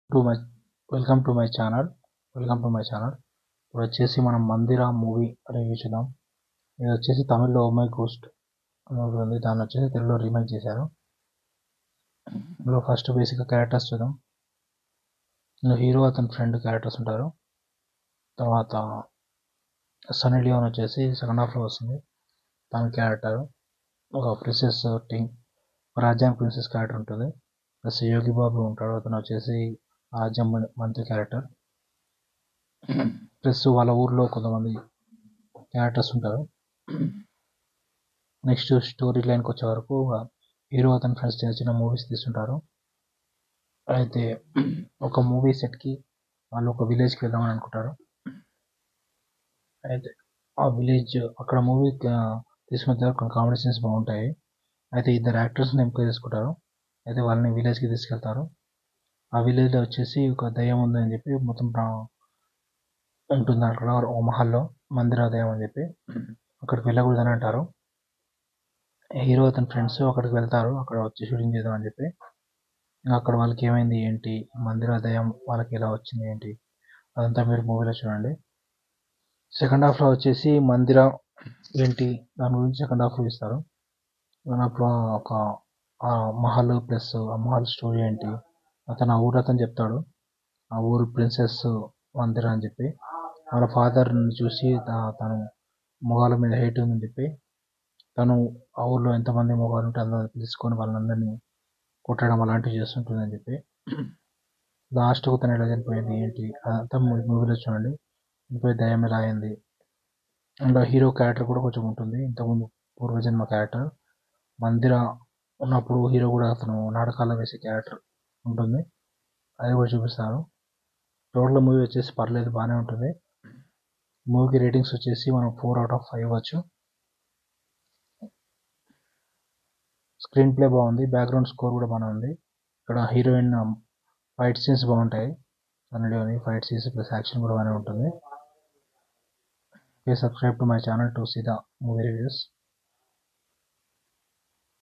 to my welcome to my channel welcome to my channel ఇప్పుడు వచ్చేసి మనం మందిరా movie review చూద్దాం ఇది వచ్చేసి తమిళ్లో ఓ మై గోస్ట్ మూవీ ఉంది దాన్ని వచ్చేసి తెలుగులో రీమేక్ చేశారు ఇందులో ఫస్ట్ బేసిక్గా క్యారెక్టర్స్ చూద్దాం ఇందులో హీరో అతని ఫ్రెండ్ క్యారెక్టర్స్ ఉంటారు తర్వాత సన్నీ లియోన్ వచ్చేసి సెకండ్ హాఫ్లో వస్తుంది తన క్యారెక్టర్ ఒక ప్రిన్సెస్ టింగ్ రాజ్యానికి ప్రిన్సెస్ క్యారెక్టర్ ఉంటుంది ప్లస్ యోగి బాబు ఉంటాడు అతను వచ్చేసి రాజ్యం మంత్రి క్యారెక్టర్ ప్లస్ వాళ్ళ ఊర్లో కొంతమంది క్యారెక్టర్స్ ఉంటారు నెక్స్ట్ స్టోరీ లైన్కి వచ్చే వరకు హీరో అతని ఫ్రెండ్స్ చిన్న చిన్న మూవీస్ తీస్తుంటారు అయితే ఒక మూవీ సెట్కి వాళ్ళు ఒక విలేజ్కి వెళ్దామని అనుకుంటారు అయితే ఆ విలేజ్ అక్కడ మూవీ తీసుకున్న తర్వాత కొన్ని కామెడీ సీన్స్ బాగుంటాయి అయితే ఇద్దరు యాక్టర్స్ని ఎంపిక చేసుకుంటారు అయితే వాళ్ళని విలేజ్కి తీసుకెళ్తారు ఆ విలేజ్లో వచ్చేసి ఒక దయ్యం ఉందని చెప్పి మొత్తం ఉంటుంది అక్కడ ఓ మహల్లో మందిర దయ్యం అని చెప్పి అక్కడికి వెళ్ళకూడదని అంటారు హీరో అతని ఫ్రెండ్స్ అక్కడికి వెళ్తారు అక్కడ వచ్చి షూటింగ్ చేద్దామని చెప్పి అక్కడ వాళ్ళకి ఏమైంది ఏంటి మందిర దయ్యం వాళ్ళకి ఎలా వచ్చింది ఏంటి అదంతా మీరు మూవీలో చూడండి సెకండ్ హాఫ్లో వచ్చేసి మందిర ఏంటి దాని గురించి సెకండ్ హాఫ్ ఇస్తారు అప్పుడు ఒక ఆ మహల్ ప్లస్ ఆ మహల్ స్టోరీ ఏంటి అతను ఆ ఊరు అతను చెప్తాడు ఆ ఊరు ప్రిన్సెస్ మందిర అని చెప్పి వాళ్ళ ఫాదర్ని చూసి తను మొగాల మీద హైట్ ఉందని చెప్పి తను ఆ ఊర్లో ఎంతమంది మొగాలు ఉంటే అందరిని పిలుచుకొని వాళ్ళందరినీ కొట్టడం అలాంటివి చేస్తుంటుందని చెప్పి లాస్ట్కు తను ఎలా చనిపోయింది ఏంటి అదంతా మూవీలో చూడండి చనిపోయి దయ్యం ఎలా అయింది అందులో హీరో క్యారెక్టర్ కూడా కొంచెం ఉంటుంది ఇంతకుముందు పూర్వజన్మ క్యారెక్టర్ మందిర ఉన్నప్పుడు హీరో కూడా అతను నాటకాల్లో వేసే క్యారెక్టర్ ఉంటుంది అది కూడా చూపిస్తారు టోటల్ మూవీ వచ్చేసి పర్లేదు బాగానే ఉంటుంది మూవీకి రేటింగ్స్ వచ్చేసి మనం ఫోర్ అవుట్ ఆఫ్ ఫైవ్ ఇవ్వచ్చు స్క్రీన్ ప్లే బాగుంది బ్యాక్గ్రౌండ్ స్కోర్ కూడా బాగానే ఉంది ఇక్కడ హీరోయిన్ ఫైట్ సీన్స్ బాగుంటాయి సన్నీలోని ఫైట్ సీన్స్ ప్లస్ యాక్షన్ కూడా బాగానే ఉంటుంది please subscribe to my channel to see the movie reviews